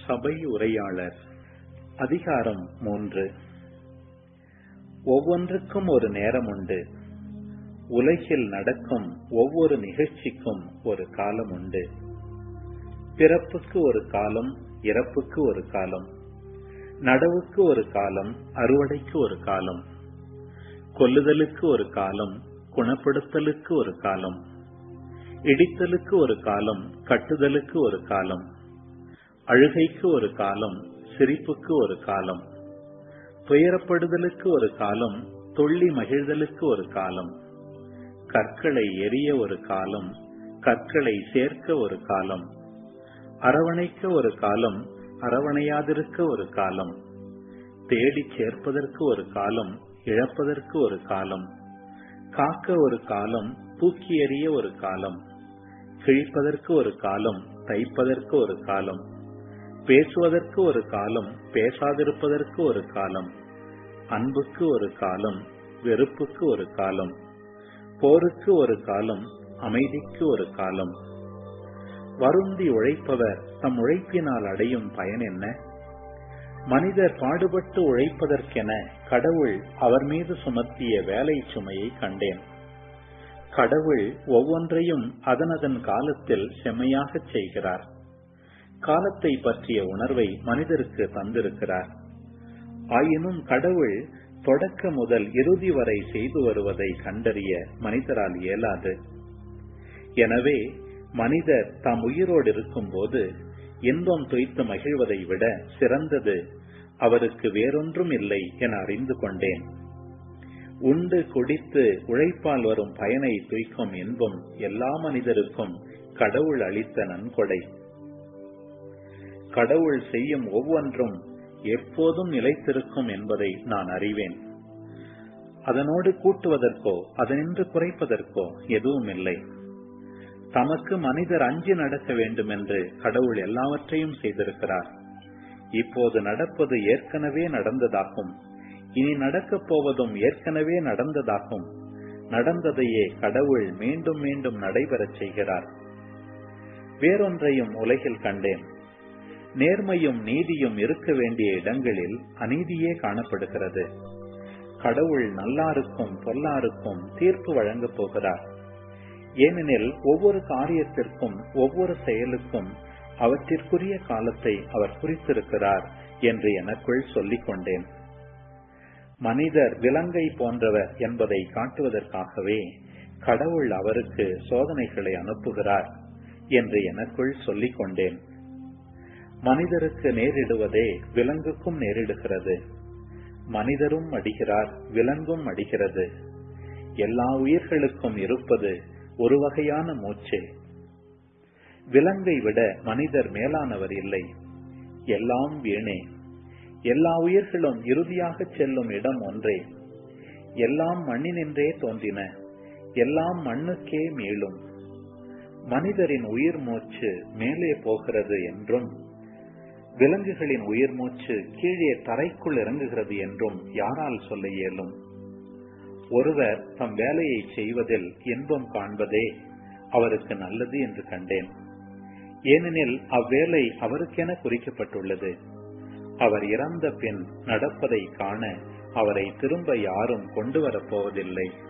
சபை உரையாளர் அதிகாரம் மூன்று ஒவ்வொன்றுக்கும் ஒரு நேரம் உண்டு உலகில் நடக்கும் ஒவ்வொரு நிகழ்ச்சிக்கும் ஒரு காலம் உண்டு பிறப்புக்கு ஒரு காலம் இறப்புக்கு ஒரு காலம் நடவுக்கு ஒரு காலம் அறுவடைக்கு ஒரு காலம் கொல்லுதலுக்கு ஒரு காலம் குணப்படுத்தலுக்கு ஒரு காலம் இடித்தலுக்கு ஒரு காலம் கட்டுதலுக்கு ஒரு காலம் அழுகைக்கு ஒரு காலம் சிரிப்புக்கு ஒரு காலம் துயரப்படுதலுக்கு ஒரு காலம் துள்ளி மகிழ்தலுக்கு ஒரு காலம் கற்களை எரிய ஒரு காலம் கற்களை சேர்க்க ஒரு காலம் அரவணைக்க ஒரு காலம் அரவணையாதிருக்க ஒரு காலம் தேடி சேர்ப்பதற்கு ஒரு காலம் இழப்பதற்கு ஒரு காலம் காக்க ஒரு காலம் தூக்கி எறிய ஒரு காலம் கிழிப்பதற்கு ஒரு காலம் தைப்பதற்கு ஒரு காலம் பேசுவதற்கு ஒரு காலம் பேசாதிருப்பதற்கு ஒரு காலம் அன்புக்கு ஒரு காலம் வெறுப்புக்கு ஒரு காலம் போருக்கு ஒரு காலம் அமைதிக்கு ஒரு காலம் வருந்தி உழைப்பவர் தம் உழைப்பினால் அடையும் பயன் என்ன மனிதர் பாடுபட்டு உழைப்பதற்கென கடவுள் அவர் மீது சுமத்திய வேலை சுமையை கண்டேன் கடவுள் ஒவ்வொன்றையும் அதனதன் காலத்தில் செம்மையாகச் செய்கிறார் காலத்தை பற்றிய உணர்வை மனிதருக்கு தந்திருக்கிறார் ஆயினும் கடவுள் தொடக்க முதல் இறுதி வரை செய்து வருவதை கண்டறிய மனிதரால் இயலாது எனவே மனிதர் தாம் உயிரோடு இருக்கும்போது இன்பம் துய்த்து மகிழ்வதை விட சிறந்தது அவருக்கு வேறொன்றும் இல்லை என அறிந்து கொண்டேன் உண்டு குடித்து உழைப்பால் வரும் பயனை துய்க்கும் இன்பம் எல்லா மனிதருக்கும் கடவுள் அளித்த நன்கொடை கடவுள் செய்யும் ஒவ்வொன்றும் எப்போதும் நிலைத்திருக்கும் என்பதை நான் அறிவேன் அதனோடு கூட்டுவதற்கோ அதனின்று குறைப்பதற்கோ எதுவும் இல்லை தமக்கு மனிதர் அஞ்சி நடக்க வேண்டும் என்று கடவுள் எல்லாவற்றையும் செய்திருக்கிறார் இப்போது நடப்பது ஏற்கனவே நடந்ததாகும் இனி நடக்கப் போவதும் ஏற்கனவே நடந்ததாகும் நடந்ததையே கடவுள் மீண்டும் மீண்டும் நடைபெறச் செய்கிறார் வேறொன்றையும் உலகில் கண்டேன் நேர்மையும் நீதியும் இருக்க வேண்டிய இடங்களில் அநீதியே காணப்படுகிறது கடவுள் நல்லாருக்கும் பொல்லாருக்கும் தீர்ப்பு வழங்கப் போகிறார் ஏனெனில் ஒவ்வொரு காரியத்திற்கும் ஒவ்வொரு செயலுக்கும் அவற்றிற்குரிய காலத்தை அவர் குறித்திருக்கிறார் என்று எனக்குள் சொல்லிக் கொண்டேன் மனிதர் விலங்கை போன்றவர் என்பதை காட்டுவதற்காகவே கடவுள் அவருக்கு சோதனைகளை அனுப்புகிறார் என்று எனக்குள் சொல்லிக் கொண்டேன் மனிதருக்கு நேரிடுவதே விலங்குக்கும் நேரிடுகிறது மனிதரும் அடிகிறார் விலங்கும் அடிகிறது எல்லா உயிர்களுக்கும் இருப்பது ஒரு வகையான மூச்சே விலங்கை விட மனிதர் மேலானவர் இல்லை எல்லாம் வீணே எல்லா உயிர்களும் இறுதியாக செல்லும் இடம் ஒன்றே எல்லாம் மண்ணினின்றே தோன்றின எல்லாம் மண்ணுக்கே மீளும் மனிதரின் உயிர் மூச்சு மேலே போகிறது என்றும் விலங்குகளின் உயிர் மூச்சு கீழே தரைக்குள் இறங்குகிறது என்றும் யாரால் சொல்ல இயலும் ஒருவர் தம் வேலையை செய்வதில் இன்பம் காண்பதே அவருக்கு நல்லது என்று கண்டேன் ஏனெனில் அவ்வேலை அவருக்கென குறிக்கப்பட்டுள்ளது அவர் இறந்த பின் நடப்பதை காண அவரை திரும்ப யாரும் கொண்டு வரப்போவதில்லை